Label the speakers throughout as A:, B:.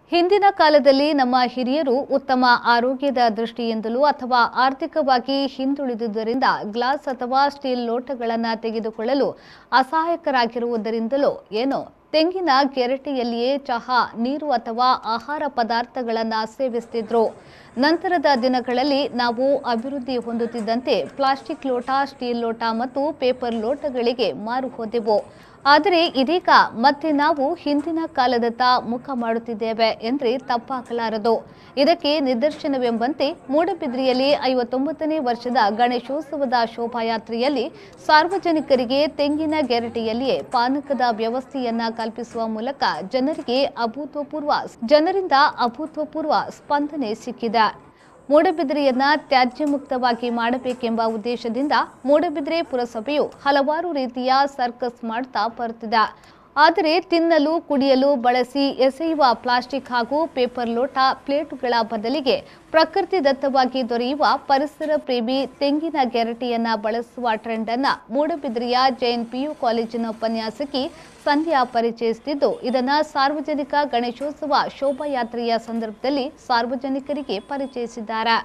A: ಹಿಂದಿನ ಕಾಲದಲ್ಲಿ ನಮ್ಮ ಹಿರಿಯರು ಉತ್ತಮ ಆರೋಗ್ಯದ ದೃಷ್ಟಿಯಿಂದಲೂ ಅಥವಾ ಆರ್ಥಿಕವಾಗಿ ಹಿಂದುಳಿದುದರಿಂದ ಗ್ಲಾಸ್ ಅಥವಾ ಸ್ಟೀಲ್ ಲೋಟಗಳನ್ನು ತೆಗೆದುಕೊಳ್ಳಲು ಅಸಹಾಯಕರಾಗಿರುವುದರಿಂದಲೋ ಏನೋ ತೆಂಗಿನ ಗೆರಟೆಯಲ್ಲಿಯೇ ಚಹಾ ನೀರು ಅಥವಾ ಆಹಾರ ಪದಾರ್ಥಗಳನ್ನು ಸೇವಿಸ್ತಿದ್ರು ನಂತರದ ದಿನಗಳಲ್ಲಿ ನಾವು ಅಭಿವೃದ್ಧಿ ಹೊಂದುತ್ತಿದ್ದಂತೆ ಪ್ಲಾಸ್ಟಿಕ್ ಲೋಟ ಸ್ಟೀಲ್ ಲೋಟ ಮತ್ತು ಪೇಪರ್ ಲೋಟಗಳಿಗೆ ಮಾರು ಹೋದೆವು ಆದರೆ ಇದೀಗ ಮತ್ತೆ ನಾವು ಹಿಂದಿನ ಕಾಲದತ್ತ ಮುಖ ಮಾಡುತ್ತಿದ್ದೇವೆ ಎಂದರೆ ತಪ್ಪಾಗಲಾರದು ಇದಕ್ಕೆ ನಿದರ್ಶನವೆಂಬಂತೆ ಮೂಡಬಿದ್ರಿಯಲ್ಲಿ ಐವತ್ತೊಂಬತ್ತನೇ ವರ್ಷದ ಗಣೇಶೋತ್ಸವದ ಶೋಭಾಯಾತ್ರೆಯಲ್ಲಿ ಸಾರ್ವಜನಿಕರಿಗೆ ತೆಂಗಿನ ಗೆರಟೆಯಲ್ಲಿಯೇ ಪಾನಕದ ವ್ಯವಸ್ಥೆಯನ್ನ ಕಲ್ಪಿಸುವ ಮೂಲಕ ಜನರಿಗೆ ಅಭೂತಪೂರ್ವ ಜನರಿಂದ ಅಭೂತಪೂರ್ವ ಸ್ಪಂದನೆ ಸಿಕ್ಕಿದೆ ಮೂಡಬಿದ್ರೆಯನ್ನ ತ್ಯಾಜ್ಯ ಮುಕ್ತವಾಗಿ ಮಾಡಬೇಕೆಂಬ ಉದ್ದೇಶದಿಂದ ಮೂಡಬಿದ್ರೆ ಪುರಸಭೆಯು ಹಲವಾರು ರೀತಿಯ ಸರ್ಕಸ್ ಮಾಡ್ತಾ ಬರುತ್ತಿದೆ ಆದರೆ ತಿನ್ನಲು ಕುಡಿಯಲು ಬಳಸಿ ಎಸೆಯುವ ಪ್ಲಾಸ್ಟಿಕ್ ಹಾಗೂ ಪೇಪರ್ ಲೋಟ ಪ್ಲೇಟುಗಳ ಬದಲಿಗೆ ಪ್ರಕೃತಿದತ್ತವಾಗಿ ದೊರೆಯುವ ಪರಿಸರ ಪ್ರೇಮಿ ತೆಂಗಿನ ಗೆರಟೆಯನ್ನ ಬಳಸುವ ಟ್ರೆಂಡ್ ಅನ್ನ ಮೂಡಬಿದ್ರೆಯ ಜೈನ್ ಪಿಯು ಕಾಲೇಜಿನ ಉಪನ್ಯಾಸಕಿ ಸಂಧ್ಯಾ ಪರಿಚಯಿಸುತ್ತಿದ್ದು ಇದನ್ನ ಸಾರ್ವಜನಿಕ ಗಣೇಶೋತ್ಸವ ಶೋಭಾಯಾತ್ರೆಯ ಸಂದರ್ಭದಲ್ಲಿ ಸಾರ್ವಜನಿಕರಿಗೆ ಪರಿಚಯಿಸಿದ್ದಾರೆ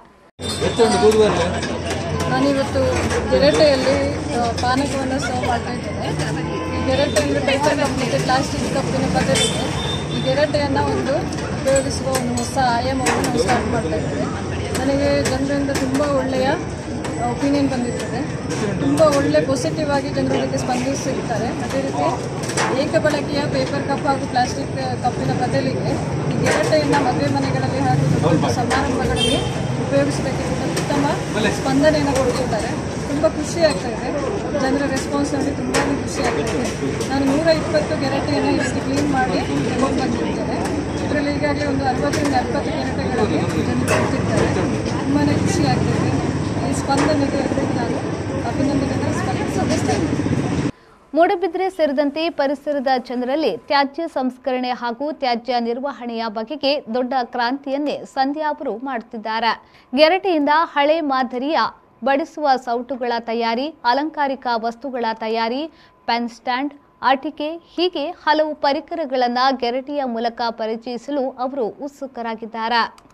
B: ನಾನಿವತ್ತು ಗೆರಟೆಯಲ್ಲಿ ಆ, ಪಾನಕವನ್ನು ಸರ್ವ್ ಮಾಡ್ತಾ ಇದ್ದೇನೆ ಈ ಗೆರಟೆ ಅಂದರೆ ಪೇಪರ್ ಕಪ್ ಮತ್ತು ಪ್ಲಾಸ್ಟಿಕ್ ಕಪ್ಪಿನ ಬದಲಿಗೆ ಈ ಗೆರಟೆಯನ್ನು ಒಂದು ಉಪಯೋಗಿಸುವ ಒಂದು ಹೊಸ ಆಯಾಮವನ್ನು ನಾವು ಸ್ಟಾರ್ಟ್ ಮಾಡ್ತಾ ಇದ್ದೇವೆ ನನಗೆ ಜನರಿಂದ ತುಂಬ ಒಳ್ಳೆಯ ಒಪಿನಿಯನ್ ಬಂದಿರ್ತದೆ ತುಂಬ ಒಳ್ಳೆ ಪಾಸಿಟಿವ್ ಆಗಿ ಜನರು ಅದಕ್ಕೆ ಸ್ಪಂದಿಸಿರ್ತಾರೆ ಅದೇ ರೀತಿ ಏಕಬಳಕೆಯ ಪೇಪರ್ ಕಪ್ ಹಾಗೂ ಪ್ಲಾಸ್ಟಿಕ್ ಕಪ್ಪಿನ ಬದಲಿಗೆ ಈ ಗೆರಟೆಯನ್ನು ಮದುವೆ ಮನೆಗಳಲ್ಲಿ ಹಾಗೂ ದೊಡ್ಡ ದೊಡ್ಡ ಸಮಾರಂಭಗಳಲ್ಲಿ ಉಪಯೋಗಿಸಲಿಕ್ಕೆ ಕೂಡ ಉತ್ತಮ ಸ್ಪಂದನೆಯನ್ನು ಕೊಡುತ್ತಿದ್ದಾರೆ ತುಂಬ ಖುಷಿ ಆಗ್ತಾ ಇದೆ ಜನರ ರೆಸ್ಪಾನ್ಸ್ ನೋಡಿ ತುಂಬಾ ಖುಷಿ ಆಗ್ತಾ ಇದೆ ನಾನು ನೂರ ಇಪ್ಪತ್ತು ಗೆರಟೆಯನ್ನು ಇವತ್ತು ಕ್ಲೀನ್ ಮಾಡಿ ತಗೊಂಡು ಬಂದಿದ್ದೇನೆ ಇದರಲ್ಲಿ ಈಗಾಗಲೇ ಒಂದು ಅರವತ್ತರಿಂದ ಎಪ್ಪತ್ತು ಗೆರಟೆಗಳಲ್ಲಿ ಜನರು ಕೊಡ್ತಿದ್ದಾರೆ ತುಂಬಾ ಖುಷಿ ಆಗ್ತಿದೆ ಈ ಸ್ಪಂದನೆಗೆ ಎಲ್ಲರಿಗೂ ನಾನು ಅಭಿನಂದನೆಯನ್ನು ಸಲ್ಲಿಸ್ತೇನೆ
A: ಮೂಡಬಿದ್ರೆ ಸೇರಿದಂತೆ ಪರಿಸರದ ಜನರಲ್ಲಿ ತ್ಯಾಜ್ಯ ಸಂಸ್ಕರಣೆ ಹಾಗೂ ತ್ಯಾಜ್ಯ ನಿರ್ವಹಣೆಯ ಬಗೆಗೆ ದೊಡ್ಡ ಕ್ರಾಂತಿಯನ್ನೇ ಸಂಧ್ಯಾ ಅವರು ಮಾಡುತ್ತಿದ್ದಾರೆ ಗೆರಟೆಯಿಂದ ಹಳೆ ಮಾದರಿಯ ಬಡಿಸುವ ಸೌಟುಗಳ ತಯಾರಿ ಅಲಂಕಾರಿಕ ವಸ್ತುಗಳ ತಯಾರಿ ಪೆನ್ ಸ್ಟ್ಯಾಂಡ್ ಆಟಿಕೆ ಹೀಗೆ ಹಲವು ಪರಿಕರಗಳನ್ನು ಗೆರಟೆಯ ಮೂಲಕ ಪರಿಚಯಿಸಲು ಅವರು ಉತ್ಸುಕರಾಗಿದ್ದಾರೆ